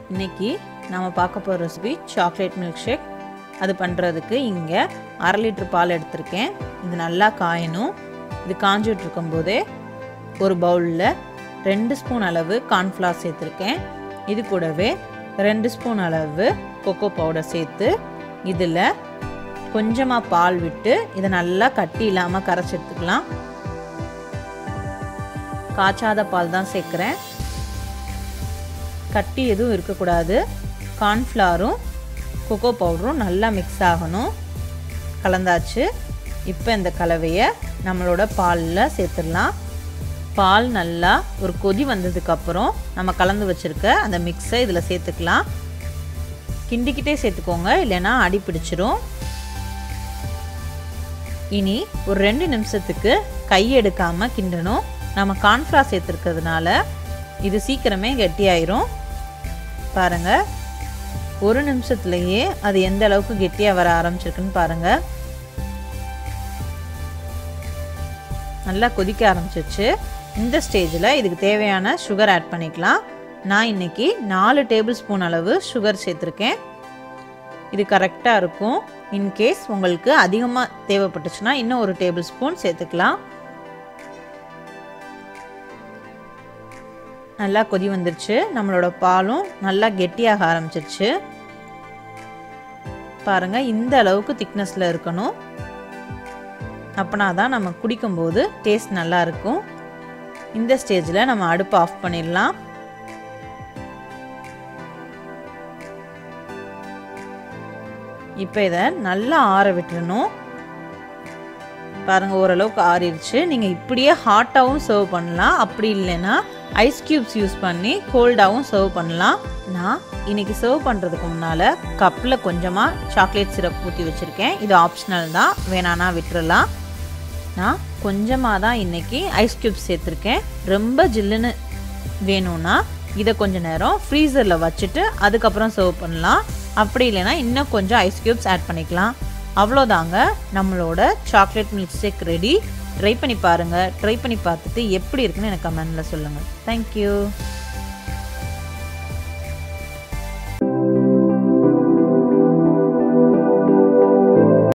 இன்னைக்கு நாம் பார்க்க போகிற ரெசிபி சாக்லேட் மில்க் ஷேக் அது பண்ணுறதுக்கு இங்கே அரை லிட்டர் பால் எடுத்திருக்கேன் இது நல்லா காயணும் இது காஞ்சிட்டு இருக்கும்போதே ஒரு பவுலில் ரெண்டு ஸ்பூன் அளவு கார்ன்ஃப்ளவர் சேர்த்துருக்கேன் இது கூடவே ரெண்டு ஸ்பூன் அளவு கொக்கோ பவுடர் சேர்த்து இதில் கொஞ்சமாக பால் விட்டு இதை நல்லா கட்டி இல்லாமல் கரைச்சி எடுத்துக்கலாம் காய்ச்சாத பால் தான் சேர்க்குறேன் கட்டி எதுவும் இருக்கக்கூடாது கார்ன்ஃப்ளவரும் கொக்கோ பவுடரும் நல்லா மிக்ஸ் ஆகணும் கலந்தாச்சு இப்போ இந்த கலவையை நம்மளோட பாலில் சேர்த்துடலாம் பால் நல்லா ஒரு கொதி வந்ததுக்கப்புறம் நம்ம கலந்து வச்சுருக்க அந்த மிக்ஸை இதில் சேர்த்துக்கலாம் கிண்டிக்கிட்டே சேர்த்துக்கோங்க இல்லைன்னா அடி பிடிச்சிரும் இனி ஒரு ரெண்டு நிமிஷத்துக்கு கை எடுக்காமல் கிண்டணும் நம்ம கார்ன்ஃப்ளவர் சேர்த்துருக்கிறதுனால இது சீக்கிரமே கெட்டியாயிரும் பாருங்கள் ஒரு நிமிஷத்துலேயே அது எந்த அளவுக்கு கெட்டியாக வர ஆரம்பிச்சிருக்குன்னு பாருங்கள் நல்லா கொதிக்க ஆரம்பிச்சிருச்சு இந்த ஸ்டேஜில் இதுக்கு தேவையான சுகர் ஆட் பண்ணிக்கலாம் நான் இன்னைக்கு நாலு டேபிள் ஸ்பூன் அளவு சுகர் சேர்த்துருக்கேன் இது கரெக்டாக இருக்கும் இன்கேஸ் உங்களுக்கு அதிகமாக தேவைப்பட்டுச்சுன்னா இன்னும் ஒரு டேபிள் ஸ்பூன் சேர்த்துக்கலாம் நல்லா கொதி வந்துருச்சு நம்மளோட பாலும் நல்லா கெட்டியாக ஆரம்பிச்சிருச்சு பாருங்கள் இந்த அளவுக்கு திக்னஸில் இருக்கணும் அப்போனா தான் நம்ம குடிக்கும்போது டேஸ்ட் நல்லா இருக்கும் இந்த ஸ்டேஜில் நம்ம அடுப்பு ஆஃப் பண்ணிடலாம் இப்போ இதை நல்லா ஆற விட்டுறணும் பாருங்கள் ஓரளவுக்கு ஆறிடுச்சு நீங்கள் இப்படியே ஹாட்டாகவும் சர்வ் பண்ணலாம் அப்படி இல்லைன்னா ஐஸ் க்யூப்ஸ் யூஸ் பண்ணி கோல்டாகவும் சர்வ் பண்ணலாம் நான் இன்னைக்கு சர்வ் பண்ணுறதுக்கு முன்னால் கப்பில் கொஞ்சமாக சாக்லேட் சிரப் ஊற்றி வச்சுருக்கேன் இது ஆப்ஷனல் தான் வேணான்னா விட்டுறலாம் நான் கொஞ்சமாக தான் இன்றைக்கி ஐஸ் க்யூப்ஸ் சேர்த்துருக்கேன் ரொம்ப ஜில்லுன்னு வேணும்னா இதை கொஞ்ச நேரம் ஃப்ரீசரில் வச்சுட்டு அதுக்கப்புறம் சர்வ் பண்ணலாம் அப்படி இல்லைன்னா இன்னும் கொஞ்சம் ஐஸ் க்யூப்ஸ் ஆட் பண்ணிக்கலாம் அவ்வளோதாங்க நம்மளோட chocolate milkshake ready try பண்ணி பாருங்கள் ட்ரை பண்ணி பார்த்துட்டு எப்படி இருக்குன்னு எனக்கு கமெண்டில் சொல்லுங்கள் தேங்க்யூ